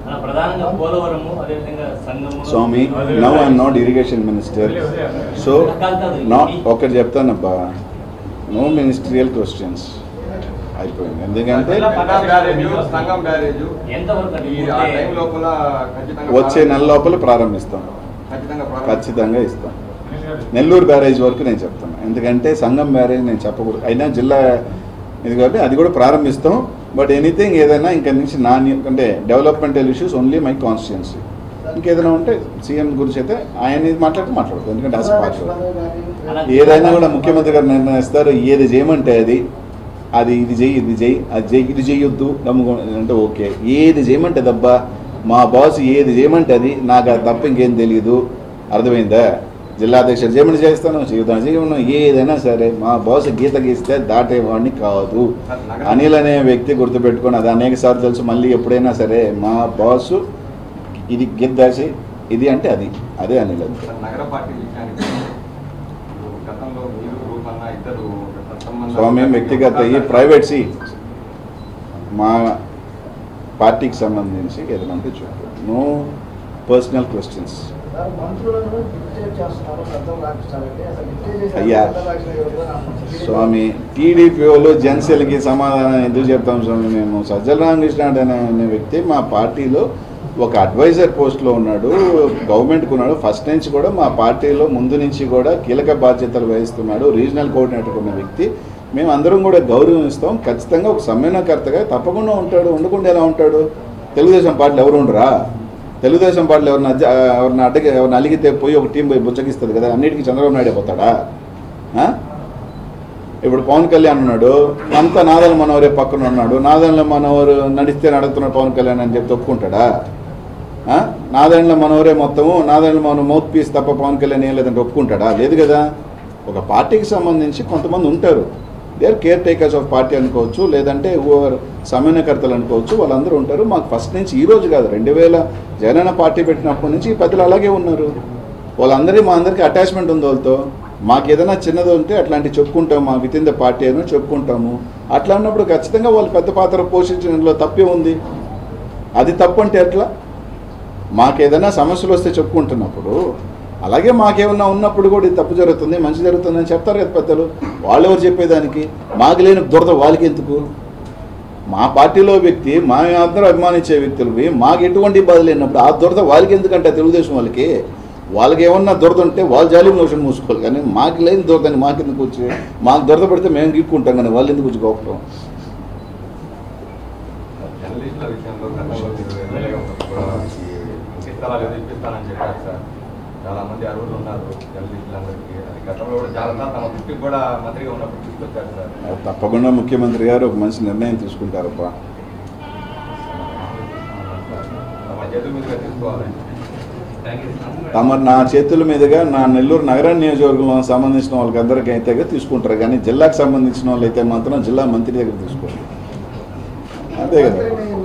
అలా ప్రధానంగా పోలవరము అదేవిధంగా సంగము స్వామి now I'm not irrigation minister so not ఒకటి చెప్తానబ్బా నో మినిస్ట్రియల్ క్వశ్చన్స్ అయిపోయింది ఎందుకంటే సంగం బ్యారేజ్ సంగం బ్యారేజ్ ఎంతవరకు అది ఈ ఆ టైం లోపల ఖచ్చితంగా వచ్చే నెల లోపల ప్రారంభిస్తాం ఖచ్చితంగా ప్రారంభం. ఖచ్చితంగా ఇస్తాం నెల్లూరు బ్యారేజ్ వరకు నేను చెప్తాను ఎందుకంటే సంగం బ్యారేజ్ నేను చెప్పకూడదు అయినా జిల్లా ఇది కాబట్టి అది కూడా ప్రారంభిస్తాం బట్ ఎనీథింగ్ ఏదైనా ఇంకా నుంచి నా ని- అంటే developmental issues only my constituency ఇంకేదైనా ఉంటే సీఎం గురించి అయితే ఆయన ఇది మాట్లాడితే మాట్లాడదు ఎందుకంటే యాజ్ పార్టీ ఏదైనా కూడా ముఖ్యమంత్రి గారు నిర్ణయిస్తారు ఏది చేయమంటే అది అది ఇది చెయ్యి ఇది చెయ్యి అది చెయ్యి ఇది చెయ్యొద్దు నమ్ముకో అంటే ఓకే ఏది చేయమంటే దబ్బా మా బాస్ ఏది చేయమంటే అది నాకు అది తప్ప ఇంకేం తెలియదు అర్థమైందా జిల్లా అధ్యక్షుడు చేయమని చేస్తాను చేద్దాం చేయమను ఏదైనా సరే మా బాస్ గీత గీస్తే దాటేవాడిని కాదు అనిల్ అనే వ్యక్తి గుర్తుపెట్టుకొని అది అనేక సార్లు తెలుసు మళ్ళీ ఎప్పుడైనా సరే మా బాసు ఇది గిద్దాసి ఇది అంటే అది అదే అనిల్ అంతే సార్, నగర పార్టీ విషయానికి ఇప్పుడు గతంలో మీరు రూపన్న ఇద్దరు సంబంధాలు- స్వామి వ్యక్తిగత ఈ ప్రైవేట్ సి మా పార్టీకి సంబంధించి ఏదైనా ఉంటే చూపు నో పర్సనల్ క్వశ్చన్స్ సార్, మంత్రులను డిక్టేట్ చేస్తున్నారు పెద్దలు రాక్షసాలకి. అసలు డిక్టేట్ చేసే అయ్యా. పెద్దలు రాక్షసాలు ఎవరు కూడా నాకు తెలియదు. స్వామి టీడీపీలో జనసేనకి సమాధానం ఎందుకు చెప్తాం స్వామి మేము సజ్జల రామకృష్ణ అనే అనే వ్యక్తి మా పార్టీలో ఒక అడ్వైజర్ పోస్ట్లో ఉన్నాడు గవర్నమెంట్కి ఉన్నాడు ఫస్ట్ నుంచి కూడా మా పార్టీలో ముందు నుంచి కూడా కీలక బాధ్యతలు వహిస్తున్నాడు రీజనల్ కోఆర్డినేటర్ ఉన్న వ్యక్తి మేము అందరం కూడా గౌరవిస్తాం ఖచ్చితంగా ఒక సమ్మేళనకర్తగా తప్పకుండా ఉంటాడు ఉండకుండా ఎలా ఉంటాడు తెలుగుదేశం పార్టీలు ఎవరు ఉండరా తెలుగుదేశం పార్టీలు ఎవరిని అజ్జ- ఎవరిని అడ్డగి ఎవరిని అలిగితే పోయి ఒక టీం పోయి బుచ్చగిస్తుంది కదా అన్నిటికీ చంద్రబాబు నాయుడు పోతాడా ఆ? ఇప్పుడు పవన్ కళ్యాణ్ ఉన్నాడు అంత నాదల మనోహరే పక్కన ఉన్నాడు నాదన్ల మనోహరు నడిస్తే నడుస్తున్నాడు పవన్ కళ్యాణ్ అని చెప్పి ఒప్పుకుంటాడా ఆ? నాదెండ్ల మనోహరే మొత్తము నాదెండ్ల మన మౌత్ పీస్ తప్ప పవన్ కళ్యాణ్ ఏం లేదంటే ఒప్పుకుంటాడా లేదు కదా ఒక పార్టీకి సంబంధించి కొంతమంది ఉంటారు they are caretakers of party అనుకోవచ్చు లేదంటే ఓవర్ సమన్వయకర్తలు అనుకోవచ్చు వాళ్ళందరూ ఉంటారు మాకు ఫస్ట్ నుంచి ఈ రోజు కాదు రెండు వేల జగనన్న పార్టీ పెట్టినప్పటి నుంచి ఈ పెద్దలు అలాగే ఉన్నారు వాళ్ళందరి మా అందరికీ అటాచ్మెంట్ ఉంది వాళ్ళతో మాకు ఏదైనా చిన్నది ఉంటే అట్లాంటివి చెప్పుకుంటాం మా విత్ ఇన్ ద పార్టీ అని చెప్పుకుంటాము అట్లా అన్నప్పుడు ఖచ్చితంగా వాళ్ళు పెద్ద పాత్ర పోషించడంలో తప్పే ఉంది అది తప్పు అంటే ఎట్లా మాకు ఏదైనా సమస్యలు వస్తే చెప్పుకుంటున్నప్పుడు అలాగే మాకేమన్నా ఉన్నప్పుడు కూడా ఇది తప్పు జరుగుతుంది మంచి జరుగుతుంది అని చెప్తారు కదా పెద్దలు వాళ్ళు ఎవరు చెప్పేదానికి మాకు లేని దురద వాళ్ళకి ఎందుకు మా పార్టీలో వ్యక్తి మా అందరూ అభిమానించే వ్యక్తులవి మాకు ఎటువంటి బాధ లేనప్పుడు ఆ దురద వాళ్ళకి ఎందుకంటే తెలుగుదేశం వాళ్ళకి వాళ్ళకి ఏమన్నా దురద ఉంటే వాళ్ళు జాలి మోషన్ మూసుకోవాలి కానీ మాకు లేని దురదని మాకు ఎందుకు వచ్చి మాకు దురద పడితే మేము గీక్కుంటాం కానీ వాళ్ళు ఎందుకు వచ్చి గొప్పం జర్నలిస్టుల విషయంలో గతంలో మీరు ఎమ్మెల్యేగా ఉన్నప్పుడు కూడా ఈ స్థలాలు ఏదో ఇప్పిస్తానని చెప్పారు సార్ చాలా మంది అర్హులు ఉన్నారు జర్నలిస్టులందరికీ అది గతంలో కూడా చాలా సార్ తమ దృష్టికి కూడా మంత్రిగా ఉన్నప్పుడు తీసుకొచ్చారు సార్ తప్పకుండా ముఖ్యమంత్రి గారు ఒక మంచి నిర్ణయం తీసుకుంటారబ్బా తమ చేతుల మీదుగా తీసుకోవాలి తమ నా చేతుల మీదుగా నా నెల్లూరు నగర నియోజకవర్గంలో సంబంధించిన వాళ్ళకి అందరికీ అయితే తీసుకుంటారు కానీ జిల్లాకు సంబంధించిన వాళ్ళు అయితే మాత్రం జిల్లా మంత్రి దగ్గర తీసుకోవాలి అంతే కదా